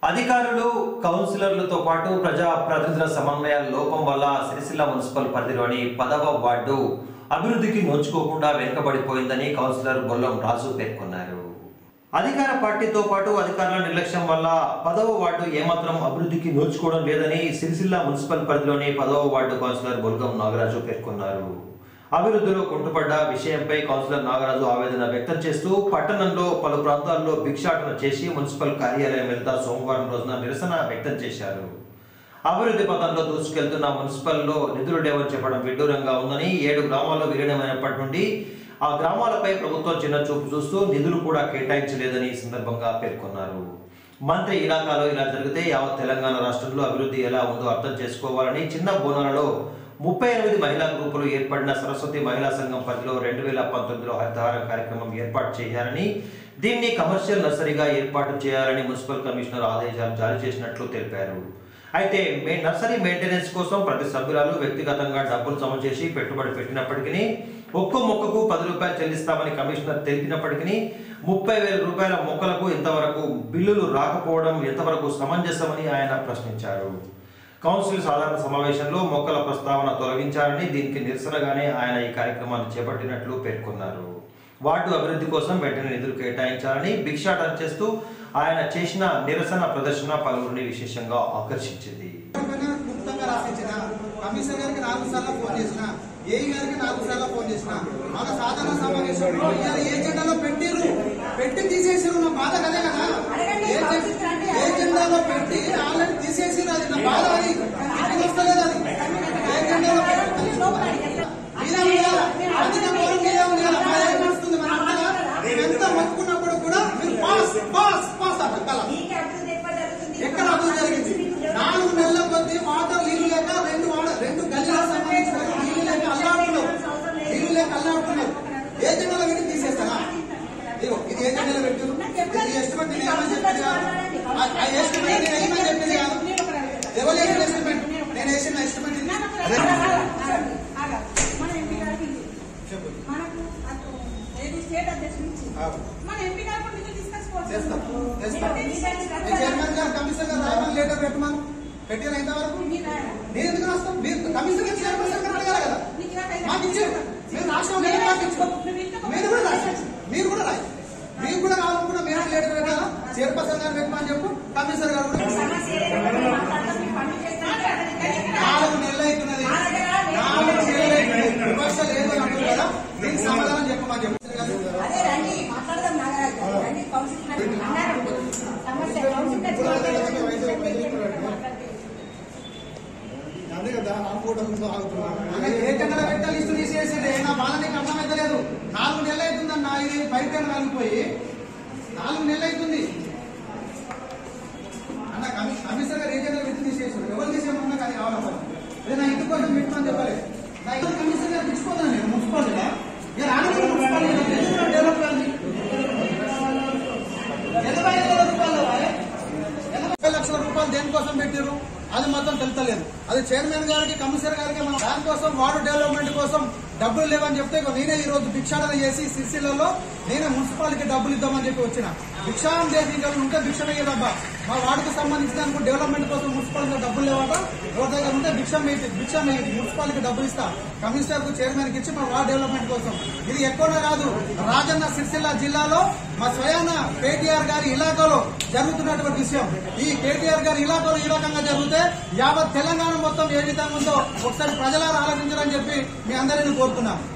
అధికారులు కౌన్సిలర్లతో పాటు ప్రజా ప్రతినిధుల సమన్వయ లోపం వల్ల సిరిసిల్ల మున్సిపల్ పరిధిలోని పదవ వార్డు అభివృద్ధికి నోచుకోకుండా వెనుకబడిపోయిందని కౌన్సిలర్ బొల్లం రాజు పేర్కొన్నారు అధికార పార్టీతో పాటు అధికారుల నిర్లక్ష్యం వల్ల పదవ వార్డు ఏమాత్రం అభివృద్ధికి నోచుకోవడం లేదని సిరిసిల్ల మున్సిపల్ పరిధిలోని పదవ వార్డు కౌన్సిలర్ బొల్గం నాగరాజు పేర్కొన్నారు అభివృద్ధిలో కుంటుపడ్డ విషయంపై కౌన్సిలర్ నాగరాజు ఆవేదన వ్యక్తం చేస్తూ పట్టణంలో పలు ప్రాంతాల్లో భిక్షాటన చేసి మున్సిపల్ కార్యాలయం వెళ్తా సోమవారం రోజున నిరసన వ్యక్తం చేశారు అభివృద్ధి పథంలో దూసుకెళ్తున్న మున్సిపల్లో నిధులు లేవని చెప్పడం విడ్డూరంగా ఉందని ఏడు గ్రామాల్లో విలీనమైనప్పటి నుండి ఆ గ్రామాలపై ప్రభుత్వం చిన్న చూపు చూస్తూ నిధులు కూడా కేటాయించలేదని ఈ సందర్భంగా పేర్కొన్నారు మంత్రి ఇలాకాలో ఇలా జరిగితే యావత్ తెలంగాణ రాష్ట్రంలో అభివృద్ధి ఎలా ఉందో అర్థం చేసుకోవాలని చిన్న బోనాలలో ముప్పై ఎనిమిది మహిళా గ్రూపులు ఏర్పడిన సరస్వతి మహిళా సంఘం పరిధిలో రెండు వేల పంతొమ్మిదిలో హరితహారం కార్యక్రమం ఏర్పాటు చేయాలని దీన్ని కమర్షియల్ నర్సరీగా ఏర్పాటు చేయాలని మున్సిపల్ కమిషనర్ ఆదేశాలు జారీ చేసినట్లు తెలిపారు అయితే మే నర్సరీ మెయింటెనెన్స్ కోసం ప్రతి సభ్యురాలు వ్యక్తిగతంగా డబ్బులు జమ చేసి పెట్టుబడి పెట్టినప్పటికీ ఒక్కో మొక్కకు పది రూపాయలు చెల్లిస్తామని కమిషనర్ తెలిపినప్పటికీ ముప్పై వేల రూపాయల మొక్కలకు ఇంతవరకు బిల్లులు రాకపోవడం ఎంతవరకు సమంజసమని ఆయన ప్రశ్నించారు కౌన్సిల్ సాధారణ సమావేశంలో మొక్కల ప్రస్తావన తొలగించారని దీనికి నిరసనగానే ఆయన ఈ కార్యక్రమాన్ని చేపట్టినట్లు పేర్కొన్నారు వార్డు అభివృద్ధి కోసం వెంటనే నిధులు కేటాయించాలని భిక్షాటన చేస్తూ ఆయన చేసిన నిరసన ప్రదర్శన పలువురిని విశేషంగా ఆకర్షించింది పైన క్లుప్తంగా రాసించిన కమిషనర్ గారికి నాలుగు సార్లు ఫోన్ చేసిన ఏఈ గారికి నాలుగు సార్లు ఫోన్ చేసిన మన సాధారణ సమావేశంలో ఇవాళ ఏ జెండాలో పెట్టిర్రు పెట్టి తీసేసిరు నా బాధ కదే కదా ఏ జె- ఏ జెండాలో పెట్టి ఆల్రెడీ తీసేసిరు అది నా బాధ అది ఇంటికి వస్తలేదు అది ఏ జెండాలో పెట్టి మీరే ఉండాలా? అధిక పౌరం మీరే ఉండాలా? మా ఏం నడుస్తుంది మన అంతగా? మేమెంత మొక్కుకున్నప్పుడు కూడా మీరు పాస్ పాస్ పాస్ అంటారు కల ఎక్కడ అభివృద్ధి జరిగింది నాలుగు నెలల కొద్దీ వాటర్ నీళ్లు లేక రెండు వాడ రెండు గల్లీలకు సంబంధించిన నీళ్లు లేక అల్లాడుతున్నారు నీళ్లు లేక అల్లాడుతున్నారు ఏ జెండాలో పెట్టి తీసేస్తానా ఇదిగో ఇది ఏ జెండాలో పెట్టు ఇది ఎస్టిమేట్ నేను ఏమని చెప్పింది కాదు ఆ- ఆ ఎస్టిమేట్ నేను ఏమని చెప్పింది కాదు ఎవరు వేసిన ఎస్టిమేట్ నేను వేసిన ఎస్టిమేట్ ఇది అదే మన ఎంపీ గారికి ఇది. చెప్పు మనకు అటు ఏది స్టేట్ అధ్యక్షుడు ఇచ్చి అవును. మన ఎంపీ గారు కూడా నిధులు తీసుకొచ్చుకోవచ్చు చేస్తాం చేస్తాం మీరు డిసైడ్ మీ చేస్తారు. చైర్మన్ గారు కమిషనర్ గారు రాయమని లేటర్ పెట్టమను పెట్టిన ఇంతవరకు మీరు రాయాలా? నేను ఎందుకు రాస్తాం మీరు కమిషనర్ గారు చైర్మన్ గారు అడగాలి కదా మీకు ఇలా అయితే- మాకు ఇచ్చారు మేము రాష్ట్రం లేదు మాకు ఇచ్చారు మీరు కూడా రాయండి మీరు కూడా రాయండి మీకు కూడా కావాలనుకున్నా మీరు లేటర్ పెట్టాలా చైర్పర్సన్ గారు పెట్టమని చెప్పు కమిషనర్ గారు కూడా పెట్టమని. సమస్య ఏదైనా మాట్లాడతాం, మీరు పనులు చేస్తారు. నాలుగు నెలలు అవుతున్నది నాలుగు నెలలు అవుతున్నది విమర్శ లేదు అంటారు కదా దీనికి సమాధానం చెప్పమని చెప్పు అదే రండి మాట్లాడదాం నాగరాజు గారు. రండి కౌన్సిల్ రండి. అన్నారు సమస్య కౌన్సిల్ మాట్లాడితే అదే కదా నా ఫోటో ఆగుతున్నాను అదే ఏ జెండా పెట్టా లిస్టు తీసేసేది నా బాధ నీకు అర్థమైతలేదు నాలుగు నెలలు అవుతుందన్న ఇది బయట కలిగిపోయి నాలుగు నెలలు అవుతుంది అన్న కమి- కమిషనర్ గారు ఏ జెండా పెట్టి తీసేసారు ఎవరు తీసేయమన్నా కానీ కావాలి అసలు అదే నా ఇంటి కోసం పెట్టమని చెప్పలేదు నా ఇంటి కమిషనర్ గారు తీసుకోదాను నేను మున్సిపాలిటీగా ఇక రాను మున్సిపాలిటీ డెవలప్ అయింది ఎనభై ఐదు వేల రూపాయలు అరే ఎనభై లక్షల రూపాయలు దేనికోసం పెట్టారు అది మాత్రం తెలుతలేదు అది చైర్మన్ గారికి కమిషనర్ గారికి మనం దానికోసం వార్డు డెవలప్మెంట్ కోసం డబ్బులు లేవని చెప్తే ఇగో నేనే ఈ రోజు భిక్షాటన చేసి సిరిసిల్లలో నేనే మున్సిపాలిటీకి డబ్బులు ఇద్దామని చెప్పి వచ్చిన భిక్షాటన చేసి ఇంకా ఉంటే భిక్షణ అయ్యేదబ్బా మా వార్డుకు సంబంధించిన దానికి డెవలప్మెంట్ కోసం మున్సిపాలిటీ డబ్బులు లేవట ఎవరి దగ్గర ఉంటే భిక్షం వేసి భిక్షం వేయండి. మున్సిపాలిటీకి డబ్బులు ఇస్తా కమిషనర్ కు చైర్మన్ కి ఇచ్చి మా వార్డు డెవలప్మెంట్ కోసం ఇది ఎక్కువనే కాదు రాజన్న సిరిసిల్ల జిల్లాలో మా స్వయాన కేటీఆర్ గారి ఇలాకాలో జరుగుతున్నటువంటి విషయం ఈ కేటీఆర్ గారి ఇలాకాలో ఈ రకంగా జరిగితే యావత్ తెలంగాణ మొత్తం ఏ విధంగా ఉందో ఒకసారి ప్రజలారా ఆలోచించాలని చెప్పి మీ అందరిని కోరుతున్నాం